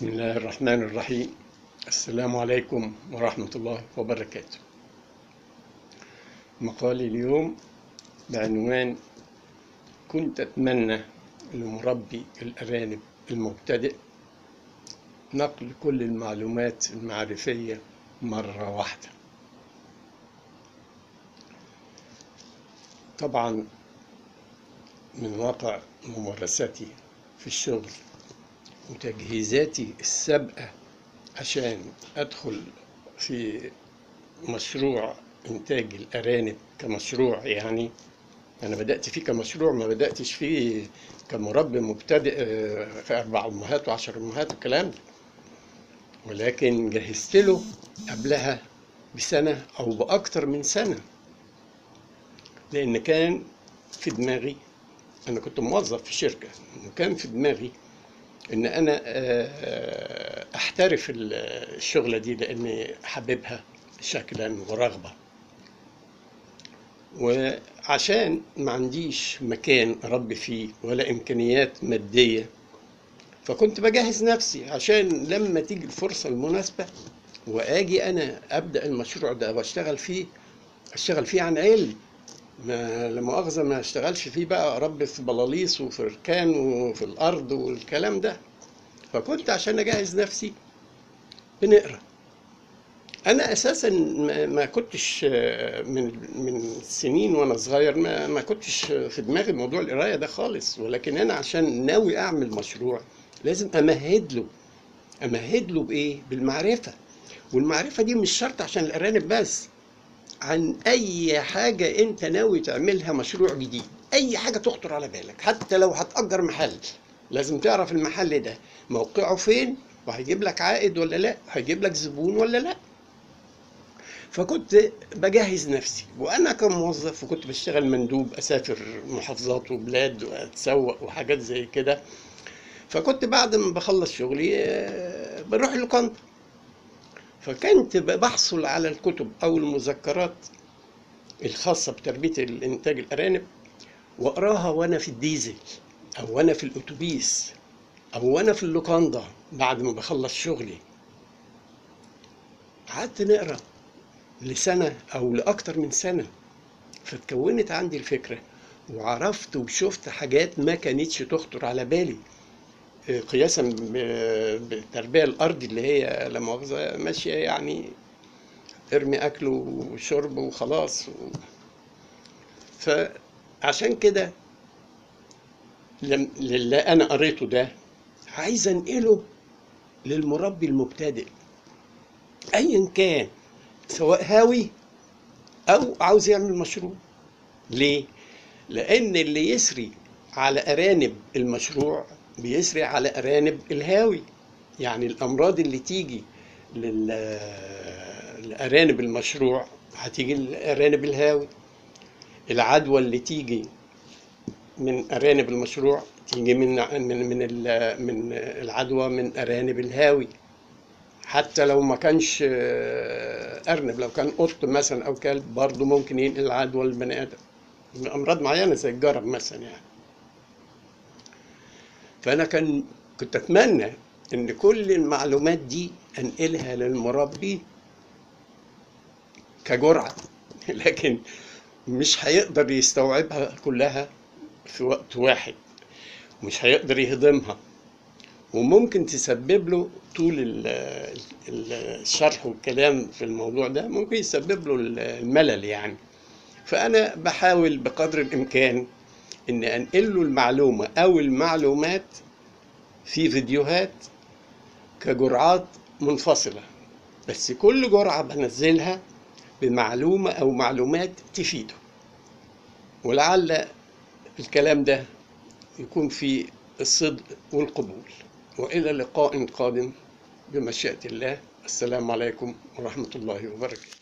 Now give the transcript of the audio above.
بسم الله الرحمن الرحيم السلام عليكم ورحمة الله وبركاته مقالي اليوم بعنوان كنت أتمنى لمربي الأرانب المبتدئ نقل كل المعلومات المعرفية مرة واحدة طبعا من واقع ممارستي في الشغل وتجهيزاتي السابقة عشان أدخل في مشروع إنتاج الأرانب كمشروع يعني أنا بدأت فيه كمشروع ما بدأتش فيه كمربي مبتدئ آه، في أربع أمهات وعشر أمهات والكلام ده ولكن جهزت له قبلها بسنة أو بأكتر من سنة لأن كان في دماغي أنا كنت موظف في شركة وكان في دماغي ان انا آه، احترف الشغله دي لاني حاببها شكلا ورغبه وعشان ما عنديش مكان اربي فيه ولا امكانيات ماديه فكنت بجهز نفسي عشان لما تيجي الفرصه المناسبه واجي انا ابدا المشروع ده واشتغل فيه اشتغل فيه عن علم ما لا مؤاخذة ما اشتغلش فيه بقى اربي في بلاليص وفي ركان وفي الارض والكلام ده فكنت عشان اجهز نفسي بنقرا انا اساسا ما ما كنتش آه، من من سنين وانا صغير ما ما كنتش في دماغي موضوع القرايه ده خالص ولكن انا عشان ناوي اعمل مشروع لازم امهد له امهد له بايه بالمعرفه والمعرفه دي مش شرط عشان الارانب بس عن اي حاجه انت ناوي تعملها مشروع جديد اي حاجه تخطر على بالك حتى لو هتأجر محل لازم تعرف المحل ده موقعه فين وهيجيب لك عائد ولا لا هيجيب لك زبون ولا لا فكنت بجهز نفسي وانا كموظف وكنت بشتغل مندوب اسافر محافظات وبلاد واتسوق وحاجات زي كده فكنت بعد ما بخلص شغلي آه، بروح اللوكاندا فكنت بحصل على الكتب او المذكرات الخاصه بتربيه الانتاج الارانب واقراها وانا في الديزل او وانا في الاتوبيس او وانا في اللوكاندا بعد ما بخلص شغلي قعدت نقرا لسنه او لاكتر من سنه فتكونت عندي الفكره وعرفت وشفت حاجات ما كانتش تخطر على بالي قياسا ب- بالتربيه الارضي اللي هي لا مؤاخذه ماشيه يعني ارمي اكل وشرب وخلاص و... فعشان كده لم... للي انا قريته ده عايز انقله للمربي المبتدئ ايا كان سواء هاوي او عاوز يعمل مشروع ليه لان اللي يسري على ارانب المشروع بيسري على ارانب الهاوي يعني الامراض اللي تيجي لل لارانب المشروع هتيجي لارانب الهاوي العدوى اللي تيجي من ارانب المشروع تيجي من من من ال- من العدوى من ارانب الهاوي حتى لو ما كانش آه، ارنب لو كان قط مثلا او كلب برضه ممكن ينقل العدوى للبني ادم من امراض معينه زي الجرب مثلا يعني فانا كان كنت اتمنى ان كل المعلومات دي انقلها للمربي كجرعه لكن مش هيقدر يستوعبها كلها في وقت واحد مش هيقدر يهضمها وممكن تسبب له طول ال- ال- الشرح والكلام في الموضوع ده ممكن يسبب له الملل يعني فأنا بحاول بقدر الإمكان إن أنقل له المعلومة أو المعلومات في فيديوهات كجرعات منفصلة بس كل جرعة بنزلها بمعلومة أو معلومات تفيده ولعل الكلام ده يكون فيه الصدق والقبول وإلى لقاء قادم بمشيئة الله السلام عليكم ورحمة الله وبركاته